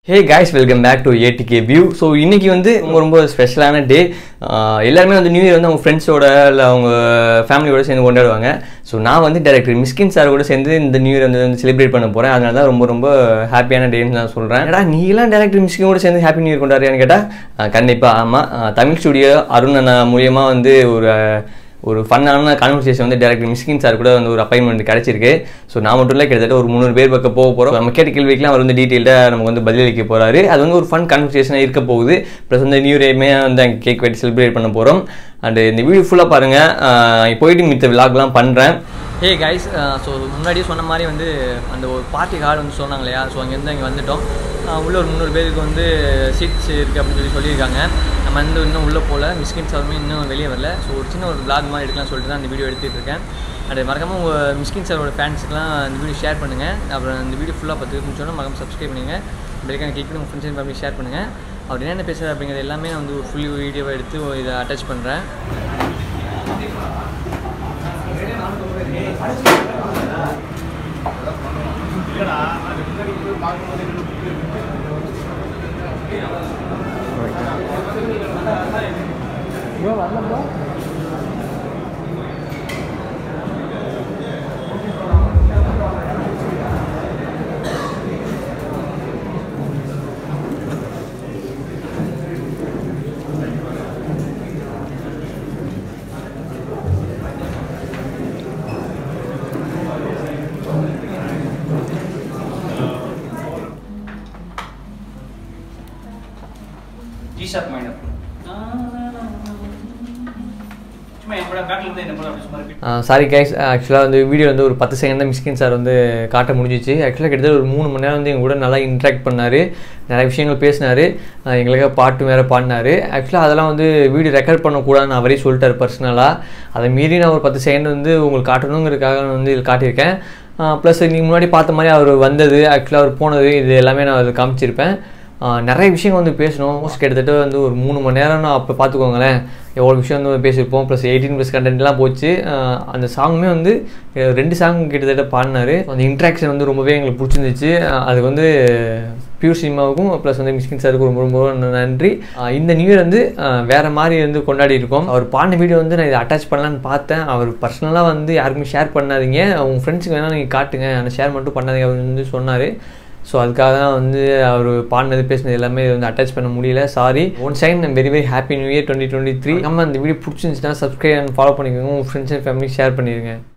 hey guys welcome back to ATK view so இன்னைக்கு வந்து ரொம்ப ரொம்ப ஸ்பெஷலான டே எல்லாருமே வந்து நியூ இயர் வந்து அவங்க ஃப்ரெண்ட்ஸோட இல்லை அவங்க ஃபேமிலியோட சேர்ந்து கொண்டாடுவாங்க ஸோ நான் வந்து டேரக்டர் மிஸ்கின் சார் கூட சேர்ந்து இந்த நியூ இயர் வந்து வந்து செலிப்ரேட் பண்ண போகிறேன் அதனால தான் ரொம்ப ரொம்ப ஹாப்பியான டேன்னு நான் சொல்கிறேன் ஏடா நீலாம் டேரக்டர் மிஸ்கின் கூட சேர்ந்து ஹாப்பி நியூ இயர் கொண்டாடுறியான்னு கேட்டால் கண்டிப்பாக ஆமாம் தமிழ் ஸ்டுடியோ அருண் அண்ணா மூலியமாக வந்து ஒரு ஒரு ஃபன்னான கான்வர்சேஷன் வந்து டேரக்டர் மிஸ்கின் சார் கூட வந்து ஒரு அப்பாயின்மெண்ட் கிடச்சிருக்கு ஸோ நான் மட்டும் இல்லை கிட்டத்தட்ட ஒரு முந்நூறு பேர் பக்கம் போக போகிறோம் நம்ம கேட்ட கேள்விக்கெலாம் அவர் வந்து டீட்டெயில்டாக நமக்கு வந்து பதிலளிக்க போகிறாரு அது வந்து ஒரு ஃபன் கான்வர்சேஷனாக இருக்க போகுது ப்ளஸ் வந்து நியூ இயர்மே வந்து அங்கே கேக் வெட்டி செலிப்ரேட் பண்ண போகிறோம் அண்ட் இந்த வீடியோ ஃபுல்லாக பாருங்கள் போயிட்டு மித்த விலாக்லாம் பண்ணுறேன் ஹே கைஸ் ஸோ முன்னாடியே சொன்ன மாதிரி வந்து அந்த ஒரு பார்ட்டி ஹால் வந்து சொன்னாங்க இல்லையா ஸோ அங்கேருந்து அங்கே வந்துட்டோம் உள்ள ஒரு முந்நூறு பேருக்கு வந்து சீட்ஸ் இருக்குது அப்படின்னு சொல்லி சொல்லியிருக்காங்க நம்ம வந்து இன்னும் உள்ளே போகல மிஸ்கின் சாருமே இன்னும் வெளியே வரல ஸோ ஒரு சின்ன ஒரு vlog மாதிரி எடுக்கலாம் சொல்லிட்டு தான் இந்த வீடியோ எடுத்துகிட்டு இருக்கேன் அது மறக்காமல் உங்கள் மிஸ்கின் சாரோட ஃபேன்ஸுக்குலாம் இந்த வீடியோ ஷேர் பண்ணுங்கள் அப்புறம் இந்த வீடியோ ஃபுல்லாக பார்த்து சொன்னால் மறக்காம சப்ஸ்கிரைப் பண்ணுங்கள் பெல்லைக்கான கிளிக் பண்ணி உங்கள் ஃப்ரெண்ட்ஸ் அண்ட் ஃபேமிலி ஷேர் பண்ணுங்கள் அவர் என்னென்ன பேசுகிறார் அப்படிங்கிறது எல்லாமே நான் வந்து ஒரு ஃபுல் வீடியோவை எடுத்து இதை அட்டாச் பண்ணுறேன் ஜி ஷாப் மைனர் சும்மா என் கூட பேட்டில் இருந்து என்ன போல அப்படி சும்மா repeat சாரி கைஸ் ஆக்சுவலாக வந்து வீடியோ வந்து ஒரு பத்து செகண்ட் தான் மிஸ்கின் சார் வந்து காட்ட முடிஞ்சிச்சு ஆக்சுவலாக கிட்டத்தட்ட ஒரு மூணு மணி நேரம் வந்து எங்க கூட நல்லா இன்ட்ராக்ட் பண்ணார் நிறைய விஷயங்கள் பேசினார் எங்களுக்காக பாட்டு வேறு பாடினார் ஆக்சுவலாக அதெல்லாம் வந்து வீடியோ ரெக்கார்ட் பண்ணக்கூடாதுன்னு அவரே சொல்லிட்டார் பர்சனலாக அதை மீறி நான் ஒரு பத்து செகண்ட் வந்து உங்களுக்கு காட்டணுங்கிறதுக்காக நான் வந்து இதில் காட்டியிருக்கேன் ப்ளஸ் நீங்கள் முன்னாடி பார்த்த மாதிரி அவர் வந்தது ஆக்சுவலாக அவர் போனது இது எல்லாமே நான் அதில் காமிச்சிருப்பேன் ஆஹ் நிறைய விஷயங்கள் வந்து பேசணும் மோஸ்ட் கிட்டத்தட்ட வந்து ஒரு மூணு மணி நேரம் நான் அப்போ பார்த்துக்கோங்களேன் எவ்வளோ விஷயம் வந்து பேசியிருப்போம் ப்ளஸ் எயிட்டீன் ப்ளஸ் கண்டென்ட்லாம் போச்சு ஆஹ் அந்த சாங்குமே வந்து அஹ் ரெண்டு சாங் கிட்டத்தட்ட பாடினாரு அந்த இன்ட்ராக்ஷன் வந்து ரொம்பவே எங்களுக்கு பிடிச்சிருந்துச்சு ஆஹ் அதுக்கு வந்து பியூர் சினிமாவுக்கும் ப்ளஸ் வந்து மிஸ்கின் சாருக்கும் ரொம்ப ரொம்ப நன்றி ஆஹ் இந்த நியூ இயர் வந்து ஆஹ் வேற மாதிரி வந்து கொண்டாடி இருக்கோம் அவர் பாடின வீடியோ வந்து நான் இதை அட்டாச் பண்ணலான்னு பார்த்தேன் அவர் பர்சனலாக வந்து யாருக்குமே ஷேர் பண்ணாதீங்க உங்கள் ஃப்ரெண்ட்ஸுக்கு வேணால் நீங்கள் காட்டுங்க ஆனால் ஷேர் மட்டும் பண்ணாதீங்க அப்படின்னு வந்து சொன்னார் ஸோ அதுக்காக தான் வந்து அவர் பாடினது பேசினது எல்லாமே வந்து அட்டாச் பண்ண முடியல sorry one sign very very happy new year twenty twenty three நம்ம அந்த வீடியோ பிடிச்சிருந்துச்சுன்னா சப்ஸ்கிரைப் அண்ட் ஃபாலோ பண்ணிக்கோங்க உங்கள் ஃப்ரெண்ட்ஸ் அண்ட் ஃபேமிலி ஷேர் பண்ணிடுங்க